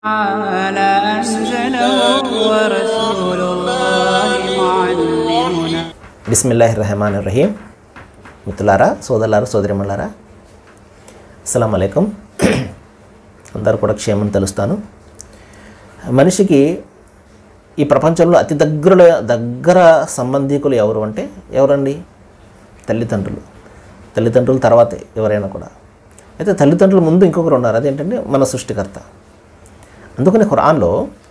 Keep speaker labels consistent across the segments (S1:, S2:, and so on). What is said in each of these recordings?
S1: تعالى أنزله ورسول الله معلمنا
S2: బిస్మిల్లాహి రహమాన్ రహీం మిత్రులారా సోదరులారా సోదరిమల్లారా అస్సలం అయికం అందరూ కూడా క్షేమం తెలుస్తాను మనిషికి ఈ ప్రపంచంలో అతి దగ్గర దగ్గర సంబంధికులు ఎవరు అంటే ఎవరండి తల్లిదండ్రులు తల్లిదండ్రుల తర్వాతే ఎవరైనా కూడా అయితే తల్లిదండ్రుల ముందు ఇంకొకరు ఉన్నారు అదేంటంటే మన సృష్టికర్త అందుకని ఖురాన్లో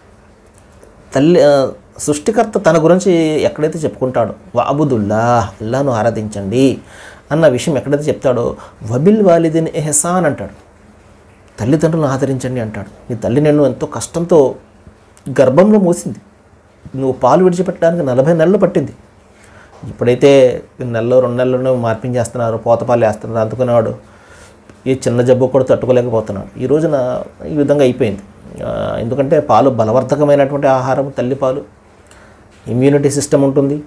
S2: తల్లి ఆ, సృష్టికర్త తన గురించి ఎక్కడైతే చెప్పుకుంటాడో వాబుదుల్లా అల్లాను ఆరాధించండి అన్న విషయం ఎక్కడైతే చెప్తాడో వబిల్ వాలిదిన్ ఎహసాన్ అంటాడు తల్లిదండ్రులను ఆదరించండి అంటాడు నీ తల్లి నిన్ను ఎంతో కష్టంతో గర్భంలో మోసింది నువ్వు పాలు విడిచిపెట్టడానికి నలభై నెలలు పట్టింది ఇప్పుడైతే నెలలో రెండు నెలలను మార్పించేస్తున్నారు పోతపాలు వేస్తున్నారు అందుకునేవాడు ఈ చిన్న జబ్బు కూడా తట్టుకోలేకపోతున్నాడు ఈ రోజున ఈ విధంగా అయిపోయింది ఆ, ఎందుకంటే పాలు బలవర్ధకమైనటువంటి ఆహారం తల్లి పాలు ఇమ్యూనిటీ సిస్టమ్ ఉంటుంది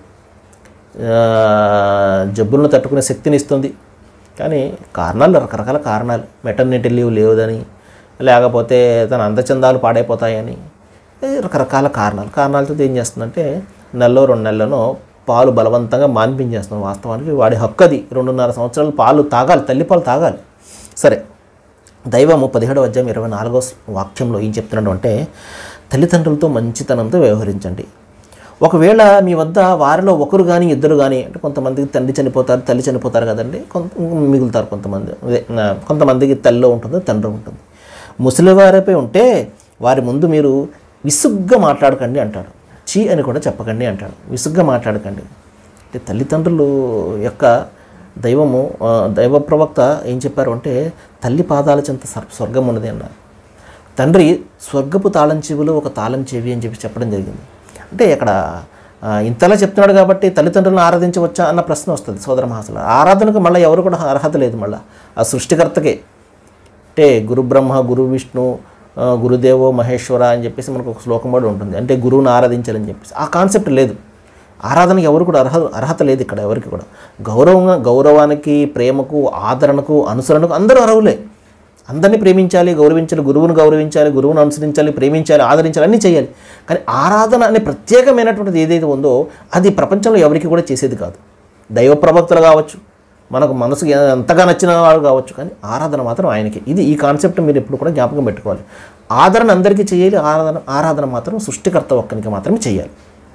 S2: ఆ, జబ్బులను తట్టుకునే శక్తిని ఇస్తుంది కానీ కారణాలు రకరకాల కారణాలు మెటర్నిటీ లీవ్ లేదని లేకపోతే తన అందచందాలు పాడైపోతాయని ఏ రకరకాల కారణాలు కారణాలతో ఏం చేస్తుందంటే నెలలో రెండు నెలలను పాలు బలవంతంగా మాన్పించేస్తుంది వాస్తవానికి వాడి హక్కు అది రెండున్నర సంవత్సరాలు పాలు తాగాలి తల్లిపాలు తాగాలి సరే దైవము పదిహేడవ అధ్యాయం ఇరవై నాలుగో వాక్యంలో ఏం చెప్తున్నాడు అంటే తల్లిదండ్రులతో మంచితనంతో వ్యవహరించండి ఒకవేళ మీ వద్ద వారిలో ఒకరు కానీ ఇద్దరు కానీ అంటే కొంతమందికి తండ్రి చనిపోతారు తల్లి చనిపోతారు కదండి కొంత మిగులుతారు కొంతమంది అదే, ఆ, కొంతమందికి తల్లిలో ఉంటుంది తండ్రి ఉంటుంది ముసలివారిపై ఉంటే వారి ముందు మీరు విసుగ్గా మాట్లాడకండి అంటాడు చీ అని కూడా చెప్పకండి అంటాడు విసుగ్గా మాట్లాడకండి అంటే తల్లిదండ్రులు యొక్క దైవము ఆ, దైవ ప్రవక్త ఏం చెప్పారు అంటే తల్లి పాదాల చెంత సర్- స్వర్గం ఉన్నది అన్నారు తండ్రి స్వర్గపు తాళం చెవిలో ఒక తాళం చెవి అని చెప్పి చెప్పడం జరిగింది అంటే ఇక్కడ ఆ, ఇంతలా చెప్తున్నాడు కాబట్టి తల్లిదండ్రులను ఆరాధించవచ్చా అన్న ప్రశ్న వస్తుంది సోదర మహాసుల ఆరాధనకు మళ్ళీ ఎవరు కూడా అర్హత లేదు మళ్ళీ ఆ సృష్టికర్తకే అంటే గురు బ్రహ్మ గురు విష్ణు ఆ, గురుదేవో మహేశ్వర అని చెప్పేసి మనకు ఒక శ్లోకం కూడా ఉంటుంది అంటే గురువుని ఆరాధించాలని చెప్పేసి ఆ కాన్సెప్ట్ లేదు ఆరాధనకి ఎవరు కూడా అర్హత అర్హత లేదు ఇక్కడ ఎవరికి కూడా గౌరవంగా గౌరవానికి ప్రేమకు ఆదరణకు అనుసరణకు అందరూ అర్హులే అందరినీ ప్రేమించాలి గౌరవించాలి గురువును గౌరవించాలి గురువును అనుసరించాలి ప్రేమించాలి ఆదరించాలి అన్నీ చేయాలి కానీ ఆరాధన అనే ప్రత్యేకమైనటువంటిది ఏదైతే ఉందో అది ప్రపంచంలో ఎవరికి కూడా చేసేది కాదు దైవ ప్రవక్తలు కావచ్చు మనకు మనసుకి ఎంతగా నచ్చిన వాళ్ళు కావచ్చు కానీ ఆరాధన మాత్రం ఆయనకి ఇది ఈ కాన్సెప్ట్ మీరు ఎప్పుడు కూడా జ్ఞాపకం పెట్టుకోవాలి ఆదరణ అందరికీ చేయాలి ఆరాధన ఆరాధన మాత్రం సృష్టికర్త ఒక్కనికి మాత్రమే చేయాలి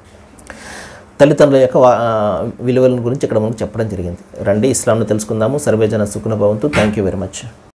S2: తల్లిదండ్రుల యొక్క వా- ఆ, విలువల గురించి ఇక్కడ మనకు చెప్పడం జరిగింది రండి ఇస్లాంను తెలుసుకుందాము సర్వేజన సుఖన భవంతు థ్యాంక్ యూ వెరీ మచ్